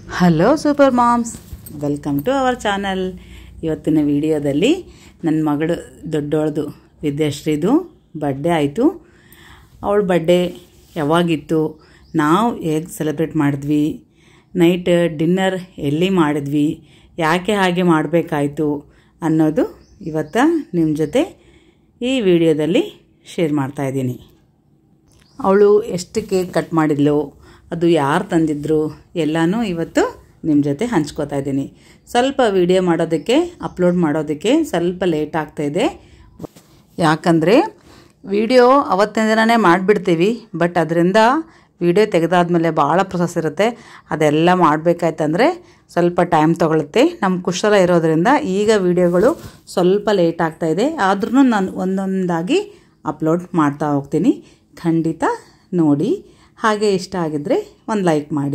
hello super moms welcome to our channel ಇವತ್ತಿನ ವಿಡಿಯೋದಲ್ಲಿ ನನ್ನ ಮಗಳು ದೊಡ್ಡವಳದು ವಿದ್ಯಾಶ್ರೀದು ಬರ್ಡೇ ಆಯಿತು ಅವಳ ಬರ್ಡೇ ಯಾವಾಗಿತ್ತು ನಾವು ಹೇಗೆ ಸೆಲೆಬ್ರೇಟ್ ಮಾಡಿದ್ವಿ ನೈಟ್ ಡಿನ್ನರ್ ಎಲ್ಲಿ ಮಾಡಿದ್ವಿ ಯಾಕೆ ಹಾಗೆ ಮಾಡಬೇಕಾಯ್ತು ಅನ್ನೋದು ಇವತ್ತ ನಿಮ್ಮ ಜೊತೆ ಈ ವಿಡಿಯೋದಲ್ಲಿ ಶೇರ್ ಮಾಡ್ತಾಯಿದ್ದೀನಿ ಅವಳು ಎಷ್ಟು ಕೇಕ್ ಕಟ್ ಮಾಡಿದ್ಲು ಅದು ಯಾರು ತಂದಿದ್ರು ಎಲ್ಲನೂ ಇವತ್ತು ನಿಮ್ಮ ಜೊತೆ ಹಂಚ್ಕೋತಾ ಇದ್ದೀನಿ ಸ್ವಲ್ಪ ವಿಡಿಯೋ ಮಾಡೋದಕ್ಕೆ ಅಪ್ಲೋಡ್ ಮಾಡೋದಕ್ಕೆ ಸ್ವಲ್ಪ ಲೇಟ್ ಆಗ್ತಾಯಿದೆ ಯಾಕಂದರೆ ವಿಡಿಯೋ ಅವತ್ತಿನ ದಿನನೇ ಮಾಡಿಬಿಡ್ತೀವಿ ಬಟ್ ಅದರಿಂದ ವಿಡಿಯೋ ತೆಗೆದಾದ್ಮೇಲೆ ಭಾಳ ಪ್ರೊಸೆಸ್ ಇರುತ್ತೆ ಅದೆಲ್ಲ ಮಾಡಬೇಕಾಯ್ತಂದ್ರೆ ಸ್ವಲ್ಪ ಟೈಮ್ ತೊಗೊಳುತ್ತೆ ನಮ್ಮ ಕುಶಲ ಇರೋದ್ರಿಂದ ಈಗ ವಿಡಿಯೋಗಳು ಸ್ವಲ್ಪ ಲೇಟ್ ಆಗ್ತಾಯಿದೆ ಆದ್ರೂ ನಾನು ಒಂದೊಂದಾಗಿ ಅಪ್ಲೋಡ್ ಮಾಡ್ತಾ ಹೋಗ್ತೀನಿ ಖಂಡಿತ ನೋಡಿ ಹಾಗೆ ಇಷ್ಟ ಆಗಿದ್ದರೆ ಒಂದು ಲೈಕ್ ಮಾಡಿ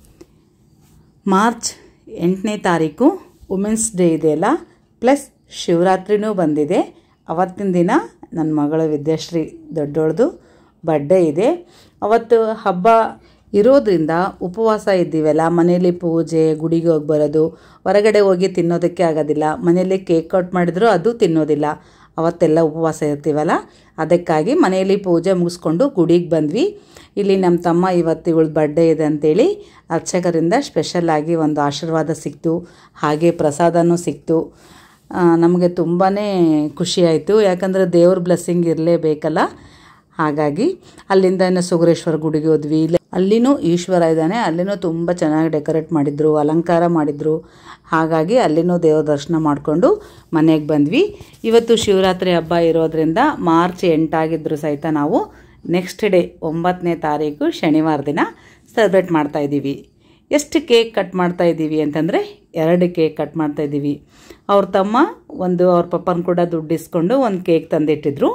ಮಾರ್ಚ್ ಎಂಟನೇ ತಾರೀಕು ವುಮೆನ್ಸ್ ಡೇ ಇದೆಯಲ್ಲ ಪ್ಲಸ್ ಶಿವರಾತ್ರಿನೂ ಬಂದಿದೆ ಅವತ್ತಿನ ದಿನ ನನ್ನ ಮಗಳ ವಿದ್ಯಾಶ್ರೀ ದೊಡ್ಡೋಳ್ದು ಬರ್ಡೇ ಇದೆ ಅವತ್ತು ಹಬ್ಬ ಇರೋದ್ರಿಂದ ಉಪವಾಸ ಇದ್ದೀವಲ್ಲ ಮನೇಲಿ ಪೂಜೆ ಗುಡಿಗೆ ಹೋಗಿ ಬರೋದು ಹೊರಗಡೆ ಹೋಗಿ ತಿನ್ನೋದಕ್ಕೆ ಆಗೋದಿಲ್ಲ ಮನೆಯಲ್ಲಿ ಕೇಕ್ ಕಟ್ ಮಾಡಿದ್ರು ಅದು ತಿನ್ನೋದಿಲ್ಲ ಅವತ್ತೆಲ್ಲ ಉಪವಾಸ ಇರ್ತೀವಲ್ಲ ಅದಕ್ಕಾಗಿ ಮನೆಯಲ್ಲಿ ಪೂಜೆ ಮುಗಿಸ್ಕೊಂಡು ಗುಡಿಗೆ ಬಂದ್ವಿ ಇಲ್ಲಿ ನಮ್ಮ ತಮ್ಮ ಇವತ್ತು ಇವಳು ಬರ್ಡೇ ಇದೆ ಅಂತೇಳಿ ಅರ್ಚಕರಿಂದ ಸ್ಪೆಷಲ್ಲಾಗಿ ಒಂದು ಆಶೀರ್ವಾದ ಸಿಕ್ತು ಹಾಗೆ ಪ್ರಸಾದನೂ ಸಿಕ್ತು ನಮಗೆ ತುಂಬಾ ಖುಷಿಯಾಯಿತು ಯಾಕಂದರೆ ದೇವ್ರ ಬ್ಲೆಸ್ಸಿಂಗ್ ಇರಲೇಬೇಕಲ್ಲ ಹಾಗಾಗಿ ಅಲ್ಲಿಂದ ಇನ್ನು ಸುಗರೇಶ್ವರ ಗುಡಿಗೆ ಹೋದ್ವಿ ಇಲ್ಲಿ ಅಲ್ಲಿನೂ ಈಶ್ವರ ಇದ್ದಾನೆ ಅಲ್ಲಿನೂ ತುಂಬ ಚೆನ್ನಾಗಿ ಡೆಕೋರೇಟ್ ಮಾಡಿದರು ಅಲಂಕಾರ ಮಾಡಿದರು ಹಾಗಾಗಿ ಅಲ್ಲಿನೂ ದೇವ್ರ ದರ್ಶನ ಮಾಡಿಕೊಂಡು ಮನೆಗೆ ಬಂದ್ವಿ ಇವತ್ತು ಶಿವರಾತ್ರಿ ಹಬ್ಬ ಇರೋದ್ರಿಂದ ಮಾರ್ಚ್ ಎಂಟಾಗಿದ್ದರೂ ಸಹಿತ ನಾವು ನೆಕ್ಸ್ಟ್ ಡೇ ಒಂಬತ್ತನೇ ತಾರೀಕು ಶನಿವಾರ ದಿನ ಸೆಲೆಬ್ರೇಟ್ ಮಾಡ್ತಾಯಿದ್ದೀವಿ ಎಷ್ಟು ಕೇಕ್ ಕಟ್ ಮಾಡ್ತಾ ಇದ್ದೀವಿ ಅಂತಂದರೆ ಎರಡು ಕೇಕ್ ಕಟ್ ಮಾಡ್ತಾ ಇದ್ದೀವಿ ಅವ್ರ ತಮ್ಮ ಒಂದು ಅವ್ರ ಪಪ್ಪನ ಕೂಡ ದುಡ್ಡು ಇಸ್ಕೊಂಡು ಒಂದು ಕೇಕ್ ತಂದಿಟ್ಟಿದ್ರು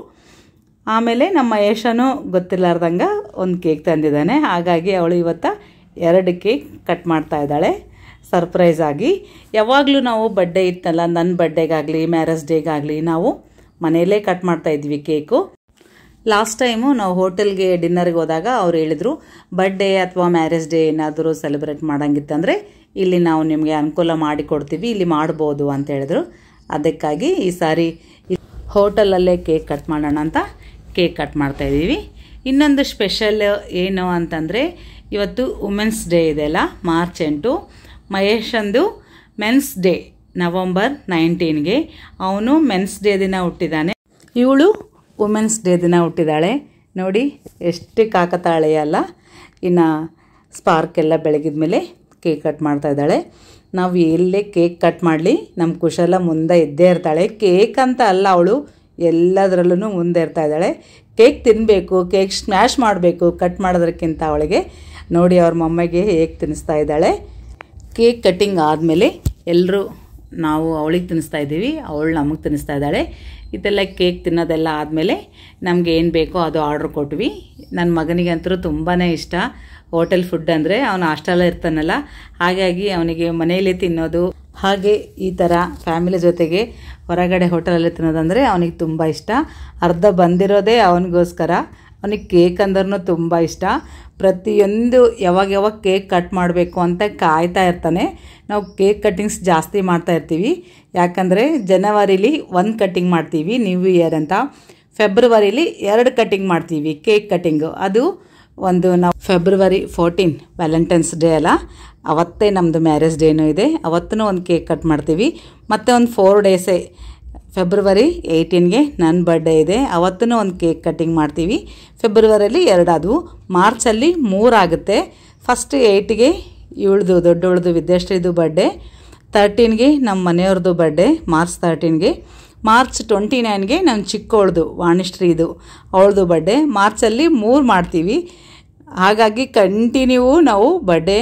ಆಮೇಲೆ ನಮ್ಮ ಯಶನು ಗೊತ್ತಿಲ್ಲಾರ್ದಂಗೆ ಒಂದು ಕೇಕ್ ತಂದಿದ್ದಾನೆ ಹಾಗಾಗಿ ಅವಳು ಇವತ್ತು ಎರಡು ಕೇಕ್ ಕಟ್ ಮಾಡ್ತಾ ಇದ್ದಾಳೆ ಸರ್ಪ್ರೈಸ್ ಆಗಿ ಯಾವಾಗಲೂ ನಾವು ಬರ್ಡೇ ಇತ್ತಲ್ಲ ನನ್ನ ಬರ್ಡೇಗಾಗಲಿ ಮ್ಯಾರೇಜ್ ಡೇಗಾಗಲಿ ನಾವು ಮನೆಯಲ್ಲೇ ಕಟ್ ಮಾಡ್ತಾ ಇದ್ವಿ ಕೇಕು ಲಾಸ್ಟ್ ಟೈಮು ನಾವು ಹೋಟೆಲ್ಗೆ ಡಿನ್ನರ್ಗೆ ಹೋದಾಗ ಅವ್ರು ಹೇಳಿದರು ಬರ್ಡೇ ಅಥವಾ ಮ್ಯಾರೇಜ್ ಡೇ ಏನಾದರೂ ಸೆಲೆಬ್ರೇಟ್ ಮಾಡೋಂಗಿತ್ತಂದರೆ ಇಲ್ಲಿ ನಾವು ನಿಮಗೆ ಅನುಕೂಲ ಮಾಡಿ ಕೊಡ್ತೀವಿ ಇಲ್ಲಿ ಮಾಡ್ಬೋದು ಅಂತ ಹೇಳಿದ್ರು ಅದಕ್ಕಾಗಿ ಈ ಸಾರಿ ಹೋಟೆಲಲ್ಲೇ ಕೇಕ್ ಕಟ್ ಮಾಡೋಣ ಅಂತ ಕೇಕ್ ಕಟ್ ಮಾಡ್ತಾಯಿದ್ದೀವಿ ಇನ್ನೊಂದು ಸ್ಪೆಷಲ್ ಏನು ಅಂತಂದರೆ ಇವತ್ತು ವುಮೆನ್ಸ್ ಡೇ ಇದೆಯಲ್ಲ ಮಾರ್ಚ್ ಎಂಟು ಮಹೇಶಂದು ಮೆನ್ಸ್ ಡೇ ನವಂಬರ್ ನೈನ್ಟೀನ್ಗೆ ಅವನು ಮೆನ್ಸ್ ಡೇ ದಿನ ಹುಟ್ಟಿದ್ದಾನೆ ಇವಳು ವುಮೆನ್ಸ್ ಡೇ ದಿನ ಹುಟ್ಟಿದ್ದಾಳೆ ನೋಡಿ ಎಷ್ಟು ಕಾಕತಾಳೆ ಅಲ್ಲ ಇನ್ನು ಸ್ಪಾರ್ಕ್ ಎಲ್ಲ ಬೆಳಗಿದ ಮೇಲೆ ಕೇಕ್ ಕಟ್ ಮಾಡ್ತಾ ಇದ್ದಾಳೆ ನಾವು ಎಲ್ಲೇ ಕೇಕ್ ಕಟ್ ಮಾಡಲಿ ನಮ್ಮ ಕುಶಲ ಮುಂದೆ ಇದ್ದೇ ಇರ್ತಾಳೆ ಕೇಕ್ ಅಂತ ಅಲ್ಲ ಅವಳು ಎಲ್ಲದರಲ್ಲೂ ಮುಂದೆ ಇರ್ತಾ ಇದ್ದಾಳೆ ಕೇಕ್ ತಿನ್ನಬೇಕು ಕೇಕ್ ಸ್ಮ್ಯಾಶ್ ಮಾಡಬೇಕು ಕಟ್ ಮಾಡೋದಕ್ಕಿಂತ ಅವಳಿಗೆ ನೋಡಿ ಅವ್ರ ಮಮ್ಮಗೆ ಹೇಗೆ ತಿನ್ನಿಸ್ತಾ ಇದ್ದಾಳೆ ಕೇಕ್ ಕಟ್ಟಿಂಗ್ ಆದಮೇಲೆ ಎಲ್ಲರೂ ನಾವು ಅವಳಿಗೆ ತಿನ್ನಿಸ್ತಾ ಇದ್ದೀವಿ ಅವಳು ನಮಗೆ ತಿನ್ನಿಸ್ತಾ ಇದ್ದಾಳೆ ಇದೆಲ್ಲ ಕೇಕ್ ತಿನ್ನೋದೆಲ್ಲ ಆದಮೇಲೆ ನಮ್ಗೆ ಏನು ಬೇಕೋ ಅದು ಆರ್ಡ್ರ್ ಕೊಟ್ವಿ ನನ್ನ ಮಗನಿಗಂತೂ ತುಂಬಾ ಇಷ್ಟ ಹೋಟೆಲ್ ಫುಡ್ ಅಂದರೆ ಅವನು ಹಾಸ್ಟೆಲ್ ಇರ್ತಾನಲ್ಲ ಹಾಗಾಗಿ ಅವನಿಗೆ ಮನೆಯಲ್ಲಿ ತಿನ್ನೋದು ಹಾಗೆ ಈ ಥರ ಫ್ಯಾಮಿಲಿ ಜೊತೆಗೆ ಹೊರಗಡೆ ಹೋಟೆಲಲ್ಲಿ ತಿನ್ನೋದಂದರೆ ಅವನಿಗೆ ತುಂಬ ಇಷ್ಟ ಅರ್ಧ ಬಂದಿರೋದೇ ಅವನಿಗೋಸ್ಕರ ಅವನಿಗೆ ಕೇಕ್ ಅಂದ್ರೂ ತುಂಬ ಇಷ್ಟ ಪ್ರತಿಯೊಂದು ಯಾವಾಗ ಯಾವಾಗ ಕೇಕ್ ಕಟ್ ಮಾಡಬೇಕು ಅಂತ ಕಾಯ್ತಾ ಇರ್ತಾನೆ ನಾವು ಕೇಕ್ ಕಟ್ಟಿಂಗ್ಸ್ ಜಾಸ್ತಿ ಮಾಡ್ತಾ ಇರ್ತೀವಿ ಯಾಕಂದರೆ ಜನವರಿಲಿ ಒಂದು ಕಟ್ಟಿಂಗ್ ಮಾಡ್ತೀವಿ ನ್ಯೂ ಇಯರ್ ಅಂತ ಫೆಬ್ರವರಿಲಿ ಎರಡು ಕಟ್ಟಿಂಗ್ ಮಾಡ್ತೀವಿ ಕೇಕ್ ಕಟ್ಟಿಂಗು ಅದು ಒಂದು ನಾವು ಫೆಬ್ರವರಿ ಫೋರ್ಟೀನ್ ವ್ಯಾಲೆಂಟೈನ್ಸ್ ಡೇ ಅಲ್ಲ ಅವತ್ತೇ ನಮ್ಮದು ಮ್ಯಾರೇಜ್ ಡೇನೂ ಇದೆ ಅವತ್ತೂ ಒಂದು ಕೇಕ್ ಕಟ್ ಮಾಡ್ತೀವಿ ಮತ್ತು ಒಂದು ಫೋರ್ ಡೇಸೇ ಫೆಬ್ರವರಿ ಏಯ್ಟೀನ್ಗೆ ನನ್ನ ಬರ್ಡೇ ಇದೆ ಅವತ್ತೂ ಒಂದು ಕೇಕ್ ಕಟ್ಟಿಂಗ್ ಮಾಡ್ತೀವಿ ಫೆಬ್ರವರಿಯಲ್ಲಿ ಎರಡಾದವು ಮಾರ್ಚಲ್ಲಿ ಮೂರಾಗುತ್ತೆ ಫಸ್ಟ್ ಏಯ್ಟಿಗೆ ಇವಳ್ದು ದೊಡ್ಡವಳ್ದು ವಿದ್ಯಾಶ್ರೀದು ಬರ್ಡೇ ತರ್ಟೀನ್ಗೆ ನಮ್ಮ ಮನೆಯವ್ರದ್ದು ಬರ್ಡೇ ಮಾರ್ಚ್ ತರ್ಟೀನ್ಗೆ ಮಾರ್ಚ್ ಟ್ವೆಂಟಿ ನೈನ್ಗೆ ನಮ್ಮ ಚಿಕ್ಕವಳ್ದು ವಾಣಿಶ್ರೀದು ಅವಳದು ಬರ್ಡೇ ಮಾರ್ಚಲ್ಲಿ ಮೂರು ಮಾಡ್ತೀವಿ ಹಾಗಾಗಿ ಕಂಟಿನ್ಯೂ ನಾವು ಬರ್ಡೇ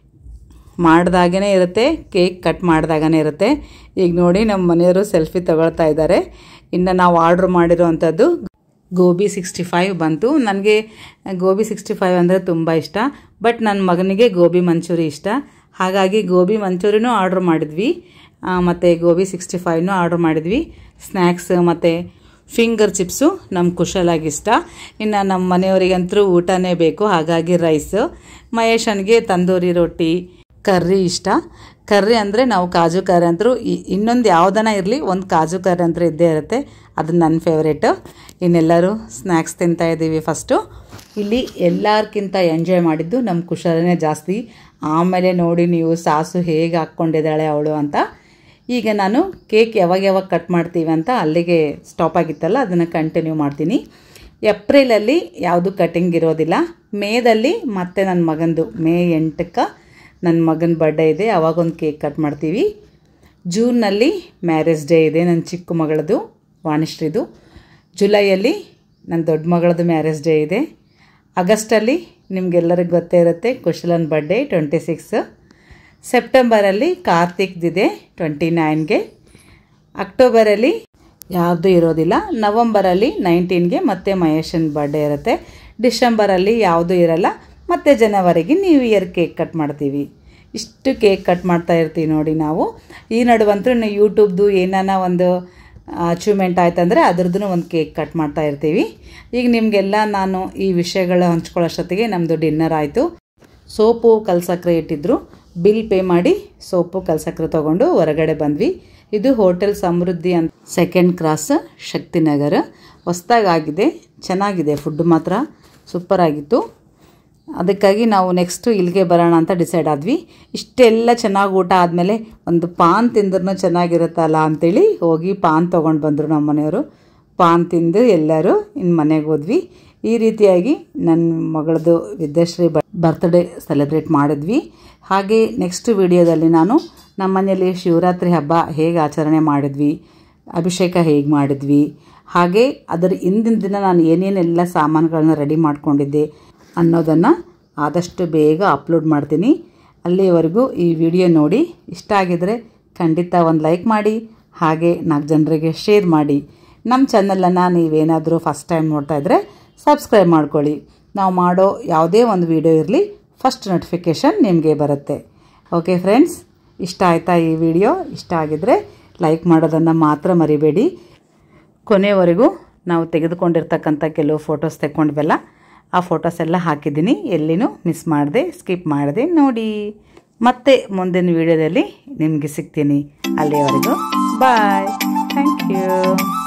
ಮಾಡ್ದಾಗೇ ಇರುತ್ತೆ ಕೇಕ್ ಕಟ್ ಮಾಡ್ದಾಗನೇ ಇರುತ್ತೆ ಈಗ ನೋಡಿ ನಮ್ಮ ಮನೆಯವರು ಸೆಲ್ಫಿ ತಗೊಳ್ತಾ ಇದ್ದಾರೆ ಇನ್ನು ನಾವು ಆರ್ಡ್ರ್ ಮಾಡಿರೋ ಅಂಥದ್ದು ಗೋಬಿ ಸಿಕ್ಸ್ಟಿ ಫೈವ್ ಬಂತು ನನಗೆ ಗೋಬಿ ಸಿಕ್ಸ್ಟಿ ಫೈವ್ ಅಂದರೆ ತುಂಬ ಇಷ್ಟ ಬಟ್ ನನ್ನ ಮಗನಿಗೆ ಗೋಬಿ ಮಂಚೂರಿ ಇಷ್ಟ ಹಾಗಾಗಿ ಗೋಬಿ ಮಂಚೂರಿನೂ ಆರ್ಡ್ರ್ ಮಾಡಿದ್ವಿ ಮತ್ತು ಗೋಬಿ ಸಿಕ್ಸ್ಟಿ ಫೈವ್ನೂ ಆರ್ಡ್ರ್ ಮಾಡಿದ್ವಿ ಸ್ನ್ಯಾಕ್ಸ್ ಮತ್ತು ಫಿಂಗರ್ ಚಿಪ್ಸು ನಮ್ಮ ಕುಶಲಾಗಿ ಇಷ್ಟ ಇನ್ನು ನಮ್ಮ ಮನೆಯವರಿಗಂತೂ ಊಟನೇ ಬೇಕು ಹಾಗಾಗಿ ರೈಸು ಮಹೇಶನಿಗೆ ತಂದೂರಿ ರೊಟ್ಟಿ ಕರ್ರಿ ಇಷ್ಟ ಕರ್ರಿ ಅಂದರೆ ನಾವು ಕಾಜು ಕರ್ರಿ ಅಂತರೂ ಇನ್ನೊಂದು ಯಾವುದನ ಇರಲಿ ಒಂದು ಕಾಜು ಕರ್ರಿ ಅಂತ ಇದ್ದೇ ಇರುತ್ತೆ ಅದು ನನ್ನ ಫೇವ್ರೇಟು ಇನ್ನೆಲ್ಲರೂ ಸ್ನ್ಯಾಕ್ಸ್ ತಿಂತಾ ಇದ್ದೀವಿ ಫಸ್ಟು ಇಲ್ಲಿ ಎಲ್ಲರ್ಕಿಂತ ಎಂಜಾಯ್ ಮಾಡಿದ್ದು ನಮ್ಮ ಕುಶಲನೇ ಜಾಸ್ತಿ ಆಮೇಲೆ ನೋಡಿ ನೀವು ಸಾಸು ಹೇಗೆ ಹಾಕ್ಕೊಂಡಿದ್ದಾಳೆ ಅವಳು ಅಂತ ಈಗ ನಾನು ಕೇಕ್ ಯಾವಾಗ ಯಾವಾಗ ಕಟ್ ಮಾಡ್ತೀವಿ ಅಂತ ಅಲ್ಲಿಗೆ ಸ್ಟಾಪ್ ಆಗಿತ್ತಲ್ಲ ಅದನ್ನು ಕಂಟಿನ್ಯೂ ಮಾಡ್ತೀನಿ ಏಪ್ರಿಲಲ್ಲಿ ಯಾವುದು ಕಟಿಂಗ್ ಇರೋದಿಲ್ಲ ಮೇದಲ್ಲಿ ಮತ್ತೆ ನನ್ನ ಮಗಂದು ಮೇ ಎಂಟಕ್ಕೆ ನನ್ನ ಮಗನ ಬರ್ಡೇ ಇದೆ ಅವಾಗೊಂದು ಕೇಕ್ ಕಟ್ ಮಾಡ್ತೀವಿ ಜೂನ್ನಲ್ಲಿ ಮ್ಯಾರೇಜ್ ಡೇ ಇದೆ ನನ್ನ ಚಿಕ್ಕ ಮಗಳದು ವಾಣಿಶ್ರೀದು ಜುಲೈಯಲ್ಲಿ ನನ್ನ ದೊಡ್ಡ ಮಗಳದು ಮ್ಯಾರೇಜ್ ಡೇ ಇದೆ ಆಗಸ್ಟಲ್ಲಿ ನಿಮಗೆಲ್ಲರಿಗೂ ಗೊತ್ತೇ ಇರುತ್ತೆ ಕುಶಲನ್ ಬರ್ಡೇ ಟ್ವೆಂಟಿ ಸಿಕ್ಸ್ ಸೆಪ್ಟೆಂಬರಲ್ಲಿ ಕಾರ್ತಿಕ್ದಿದೆ ಟ್ವೆಂಟಿ ನೈನ್ಗೆ ಅಕ್ಟೋಬರಲ್ಲಿ ಯಾವುದೂ ಇರೋದಿಲ್ಲ ನವಂಬರಲ್ಲಿ ನೈನ್ಟೀನ್ಗೆ ಮತ್ತೆ ಮಹೇಶನ್ ಬರ್ಡೇ ಇರುತ್ತೆ ಡಿಸೆಂಬರಲ್ಲಿ ಯಾವುದೂ ಇರಲ್ಲ ಮತ್ತು ಜನವರಿಗೆ ನ್ಯೂ ಇಯರ್ ಕೇಕ್ ಕಟ್ ಮಾಡ್ತೀವಿ ಇಷ್ಟು ಕೇಕ್ ಕಟ್ ಮಾಡ್ತಾ ಇರ್ತೀವಿ ನೋಡಿ ನಾವು ಈ ನಡುವಂತೂ ಯೂಟ್ಯೂಬ್ದು ಏನಾನ ಒಂದು ಅಚೀವ್ಮೆಂಟ್ ಆಯ್ತಂದರೆ ಅದ್ರದ್ದು ಒಂದು ಕೇಕ್ ಕಟ್ ಮಾಡ್ತಾ ಇರ್ತೀವಿ ಈಗ ನಿಮಗೆಲ್ಲ ನಾನು ಈ ವಿಷಯಗಳು ಹಂಚ್ಕೊಳ್ಳೋಷ್ಟೊತ್ತಿಗೆ ನಮ್ಮದು ಡಿನ್ನರ್ ಆಯಿತು ಸೋಪು ಕಲ್ಸಕ್ರೆ ಇಟ್ಟಿದ್ರು ಬಿಲ್ ಪೇ ಮಾಡಿ ಸೋಪು ಕಲ್ಸಕ್ರೆ ತೊಗೊಂಡು ಹೊರಗಡೆ ಬಂದ್ವಿ ಇದು ಹೋಟೆಲ್ ಸಮೃದ್ಧಿ ಅಂತ ಸೆಕೆಂಡ್ ಕ್ರಾಸ್ ಶಕ್ತಿನಗರ ಹೊಸ್ದಾಗಾಗಿದೆ ಚೆನ್ನಾಗಿದೆ ಫುಡ್ ಮಾತ್ರ ಸೂಪರ್ ಆಗಿತ್ತು ಅದಕ್ಕಾಗಿ ನಾವು ನೆಕ್ಸ್ಟು ಇಲ್ಲಿಗೆ ಬರೋಣ ಅಂತ ಡಿಸೈಡ್ ಆದ್ವಿ ಇಷ್ಟೆಲ್ಲ ಚೆನ್ನಾಗಿ ಊಟ ಆದಮೇಲೆ ಒಂದು ಪಾನ್ ತಿಂದ್ರೂ ಚೆನ್ನಾಗಿರುತ್ತಲ್ಲ ಅಂತೇಳಿ ಹೋಗಿ ಪಾನ್ ತೊಗೊಂಡು ಬಂದರು ನಮ್ಮ ಮನೆಯವರು ಪಾನ್ ತಿಂದು ಎಲ್ಲರೂ ಇನ್ನು ಮನೆಗೆ ಹೋದ್ವಿ ಈ ರೀತಿಯಾಗಿ ನನ್ನ ಮಗಳದು ವಿದ್ಯಾಶ್ರೀ ಬರ್ತ್ಡೇ ಸೆಲೆಬ್ರೇಟ್ ಮಾಡಿದ್ವಿ ಹಾಗೆ ನೆಕ್ಸ್ಟ್ ವಿಡಿಯೋದಲ್ಲಿ ನಾನು ನಮ್ಮ ಮನೆಯಲ್ಲಿ ಶಿವರಾತ್ರಿ ಹಬ್ಬ ಹೇಗೆ ಆಚರಣೆ ಮಾಡಿದ್ವಿ ಅಭಿಷೇಕ ಹೇಗೆ ಮಾಡಿದ್ವಿ ಹಾಗೆ ಅದರ ಹಿಂದಿನ ದಿನ ನಾನು ಏನೇನೆಲ್ಲ ಸಾಮಾನುಗಳನ್ನ ರೆಡಿ ಮಾಡ್ಕೊಂಡಿದ್ದೆ ಅನ್ನೋದನ್ನು ಆದಷ್ಟು ಬೇಗ ಅಪ್ಲೋಡ್ ಮಾಡ್ತೀನಿ ಅಲ್ಲಿವರೆಗೂ ಈ ವಿಡಿಯೋ ನೋಡಿ ಇಷ್ಟ ಆಗಿದರೆ ಖಂಡಿತ ಒಂದು ಲೈಕ್ ಮಾಡಿ ಹಾಗೆ ನಾಲ್ಕು ಜನರಿಗೆ ಶೇರ್ ಮಾಡಿ ನಮ್ಮ ಚಾನಲನ್ನು ನೀವೇನಾದರೂ ಫಸ್ಟ್ ಟೈಮ್ ನೋಡ್ತಾ ಇದ್ದರೆ ಸಬ್ಸ್ಕ್ರೈಬ್ ಮಾಡ್ಕೊಳ್ಳಿ ನಾವು ಮಾಡೋ ಯಾವುದೇ ಒಂದು ವಿಡಿಯೋ ಇರಲಿ ಫಸ್ಟ್ ನೋಟಿಫಿಕೇಷನ್ ನಿಮಗೆ ಬರುತ್ತೆ ಓಕೆ ಫ್ರೆಂಡ್ಸ್ ಇಷ್ಟ ಆಯಿತಾ ಈ ವಿಡಿಯೋ ಇಷ್ಟ ಆಗಿದರೆ ಲೈಕ್ ಮಾಡೋದನ್ನು ಮಾತ್ರ ಮರಿಬೇಡಿ ಕೊನೆಯವರೆಗೂ ನಾವು ತೆಗೆದುಕೊಂಡಿರ್ತಕ್ಕಂಥ ಕೆಲವು ಫೋಟೋಸ್ ತೆಕ್ಕೊಂಡ್ವಲ್ಲ ಆ ಫೋಟೋಸ್ ಎಲ್ಲ ಹಾಕಿದ್ದೀನಿ ಎಲ್ಲಿನೂ ಮಿಸ್ ಮಾಡಿದೆ ಸ್ಕಿಪ್ ಮಾಡಿದೆ ನೋಡಿ ಮತ್ತೆ ಮುಂದಿನ ವಿಡಿಯೋದಲ್ಲಿ ನಿಮಗೆ ಸಿಗ್ತೀನಿ ಅಲ್ಲಿಯವರೆಗೂ ಬಾಯ್ ಥ್ಯಾಂಕ್ ಯು